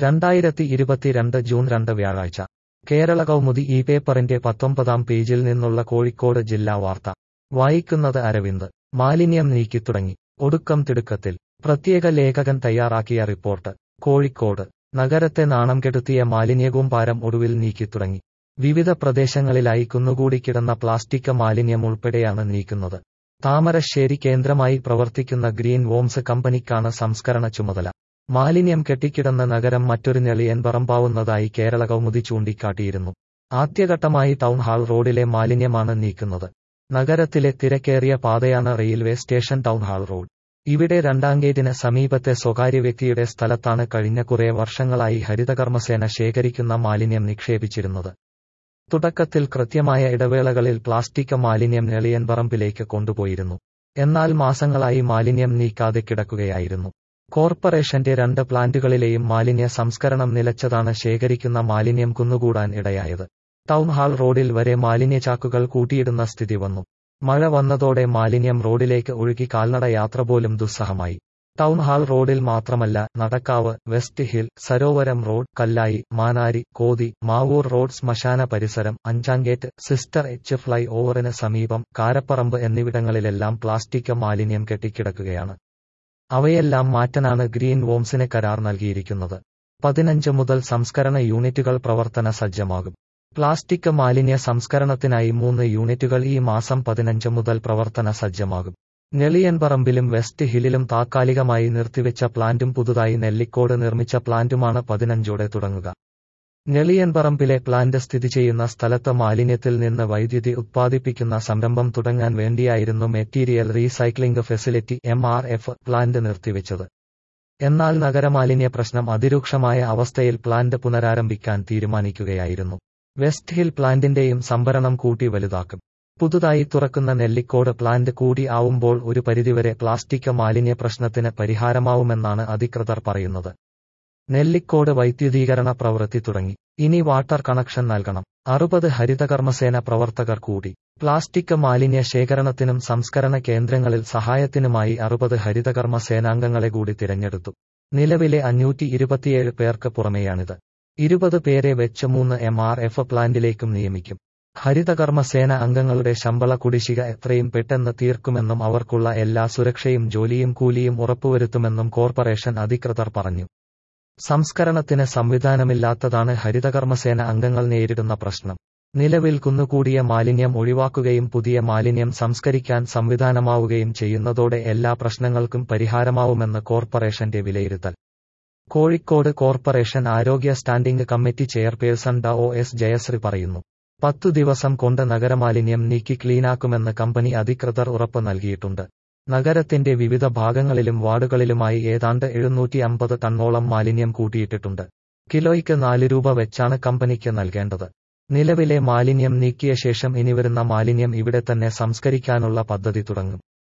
രണ്ടായിരത്തി ഇരുപത്തിരണ്ട് ജൂൺ രണ്ട് വ്യാഴാഴ്ച കേരള കൗമുദി ഈ പേപ്പറിന്റെ പത്തൊമ്പതാം പേജിൽ നിന്നുള്ള കോഴിക്കോട് ജില്ലാ വാർത്ത വായിക്കുന്നത് അരവിന്ദ് മാലിന്യം നീക്കിത്തുടങ്ങി ഒടുക്കം തിടുക്കത്തിൽ പ്രത്യേക ലേഖകൻ തയ്യാറാക്കിയ റിപ്പോർട്ട് കോഴിക്കോട് നഗരത്തെ നാണം കെടുത്തിയ മാലിന്യകൂമ്പാരം ഒടുവിൽ നീക്കിത്തുടങ്ങി വിവിധ പ്രദേശങ്ങളിലായി കുന്നുകൂടിക്കിടന്ന പ്ലാസ്റ്റിക് മാലിന്യം ഉൾപ്പെടെയാണ് നീക്കുന്നത് താമരശ്ശേരി കേന്ദ്രമായി പ്രവർത്തിക്കുന്ന ഗ്രീൻ വോംസ് കമ്പനിക്കാണ് സംസ്കരണ ചുമതല മാലിന്യം കെട്ടിക്കിടന്ന നഗരം മറ്റൊരു ഞെളിയൻ പറമ്പാവുന്നതായി കേരള കൗമുദി ചൂണ്ടിക്കാട്ടിയിരുന്നു ആദ്യഘട്ടമായി ടൗൺ ഹാൾ റോഡിലെ മാലിന്യമാണ് നീക്കുന്നത് നഗരത്തിലെ തിരക്കേറിയ പാതയാണ് railway station town hall road ഇവിടെ രണ്ടാം ഗേറ്റിന് സമീപത്തെ സ്വകാര്യ വ്യക്തിയുടെ സ്ഥലത്താണ് കഴിഞ്ഞ കുറെ വർഷങ്ങളായി ഹരിതകർമ്മസേന ശേഖരിക്കുന്ന മാലിന്യം നിക്ഷേപിച്ചിരുന്നത് തുടക്കത്തിൽ കൃത്യമായ ഇടവേളകളിൽ പ്ലാസ്റ്റിക് മാലിന്യം ഞെളിയൻ പറമ്പിലേക്ക് കൊണ്ടുപോയിരുന്നു എന്നാൽ മാസങ്ങളായി മാലിന്യം നീക്കാതെ കിടക്കുകയായിരുന്നു കോർപ്പറേഷന്റെ രണ്ട് പ്ലാന്റുകളിലെയും മാലിന്യ സംസ്കരണം നിലച്ചതാണ് ശേഖരിക്കുന്ന മാലിന്യം കുന്നുകൂടാൻ ഇടയായത് ടൗൺ ഹാൾ റോഡിൽ വരെ മാലിന്യചാക്കുകൾ കൂട്ടിയിടുന്ന സ്ഥിതി വന്നു മഴ വന്നതോടെ മാലിന്യം റോഡിലേക്ക് ഒഴുകി കാൽനട യാത്ര പോലും ദുസ്സഹമായി ടൗൺ ഹാൾ റോഡിൽ മാത്രമല്ല Nadakkavu West Hill Sarovaram road Kallai Manari Kothi Mavoor road ശ്മശാന പരിസരം അഞ്ചാംഗേറ്റ് സിസ്റ്റർ എച്ച് ഫ്ലൈ ഓവറിന് സമീപം കാരപ്പറമ്പ് എന്നിവിടങ്ങളിലെല്ലാം പ്ലാസ്റ്റിക് മാലിന്യം കെട്ടിക്കിടക്കുകയാണ് അവയെല്ലാം മാറ്റാനാണ് ഗ്രീൻ വോംസിന് കരാർ നൽകിയിരിക്കുന്നത് പതിനഞ്ച് മുതൽ സംസ്കരണ യൂണിറ്റുകൾ പ്രവർത്തന സജ്ജമാകും പ്ലാസ്റ്റിക് മാലിന്യ സംസ്കരണത്തിനായി മൂന്ന് യൂണിറ്റുകൾ ഈ മാസം പതിനഞ്ച് മുതൽ പ്രവർത്തന സജ്ജമാകും നെളിയൻപറമ്പിലും വെസ്റ്റ് ഹില്ലിലും താത്കാലികമായി നിർത്തിവെച്ച പ്ലാന്റും പുതുതായി നെല്ലിക്കോട് നിർമ്മിച്ച പ്ലാന്റുമാണ് പതിനഞ്ചോടെ തുടങ്ങുക നെളിയൻപറമ്പിലെ പ്ലാന്റ് സ്ഥിതി ചെയ്യുന്ന സ്ഥലത്ത് മാലിന്യത്തിൽ നിന്ന് വൈദ്യുതി ഉത്പാദിപ്പിക്കുന്ന സംരംഭം തുടങ്ങാൻ വേണ്ടിയായിരുന്നു material recycling facility M R F plant നിർത്തിവെച്ചത് എന്നാൽ നഗരമാലിന്യ പ്രശ്നം അതിരൂക്ഷമായ അവസ്ഥയിൽ പ്ലാന്റ് പുനരാരംഭിക്കാൻ തീരുമാനിക്കുകയായിരുന്നു വെസ്റ്റ് ഹിൽ പ്ലാന്റിന്റെയും സംഭരണം കൂട്ടി വലുതാക്കും പുതുതായി തുറക്കുന്ന നെല്ലിക്കോട് പ്ലാന്റ് കൂടി ആവുമ്പോൾ ഒരു പരിധിവരെ പ്ലാസ്റ്റിക് മാലിന്യ പ്രശ്നത്തിന് പരിഹാരമാവുമെന്നാണ് അധികൃതർ പറയുന്നത് നെല്ലിക്കോട് വൈദ്യുതീകരണ പ്രവൃത്തി തുടങ്ങി ഇനി വാട്ടർ കണക്ഷൻ നൽകണം അറുപത് ഹരിതകർമ്മസേന പ്രവർത്തകർ കൂടി പ്ലാസ്റ്റിക് മാലിന്യ ശേഖരണത്തിനും സംസ്കരണ കേന്ദ്രങ്ങളിൽ സഹായത്തിനുമായി അറുപത് ഹരിതകർമ്മ സേനാംഗങ്ങളെ കൂടി തിരഞ്ഞെടുത്തു നിലവിലെ അഞ്ഞൂറ്റി ഇരുപത്തിയേഴ് പേർക്ക് പുറമെയാണിത് ഇരുപത് പേരെ വെച്ച് മൂന്ന് എം ആർ എഫ് പ്ലാന്റിലേക്കും നിയമിക്കും ഹരിതകർമ്മ സേന അംഗങ്ങളുടെ ശമ്പള കുടിശ്ശിക എത്രയും പെട്ടെന്ന് തീർക്കുമെന്നും അവർക്കുള്ള എല്ലാ സുരക്ഷയും ജോലിയും കൂലിയും ഉറപ്പുവരുത്തുമെന്നും കോർപ്പറേഷൻ അധികൃതർ പറഞ്ഞു സംസ്കരണത്തിന് സംവിധാനമില്ലാത്തതാണ് ഹരിതകർമ്മസേന അംഗങ്ങൾ നേരിടുന്ന പ്രശ്നം നിലവിൽ കുന്നുകൂടിയ മാലിന്യം ഒഴിവാക്കുകയും പുതിയ മാലിന്യം സംസ്കരിക്കാൻ സംവിധാനമാവുകയും ചെയ്യുന്നതോടെ എല്ലാ പ്രശ്നങ്ങൾക്കും പരിഹാരമാവുമെന്ന് കോർപ്പറേഷന്റെ വിലയിരുത്തൽ കോഴിക്കോട് കോർപ്പറേഷൻ ആരോഗ്യ സ്റ്റാൻഡിംഗ് കമ്മിറ്റി ചെയർപേഴ്സൺ ഡ ഒ എസ് ജയശ്രീ പറയുന്നു പത്തു ദിവസം കൊണ്ട് നഗരമാലിന്യം നീക്കി ക്ലീനാക്കുമെന്ന് കമ്പനി അധികൃതർ ഉറപ്പ് നൽകിയിട്ടുണ്ട് നഗരത്തിന്റെ വിവിധ ഭാഗങ്ങളിലും വാർഡുകളിലുമായി ഏതാണ്ട് എഴുന്നൂറ്റി അമ്പത് ടണ്ണോളം മാലിന്യം കൂട്ടിയിട്ടിട്ടുണ്ട് കിലോയ്ക്ക് നാല് രൂപ വെച്ചാണ് കമ്പനിക്ക് നൽകേണ്ടത് നിലവിലെ മാലിന്യം നീക്കിയ ശേഷം ഇനിവരുന്ന മാലിന്യം ഇവിടെ തന്നെ സംസ്കരിക്കാനുള്ള പദ്ധതി തുടങ്ങും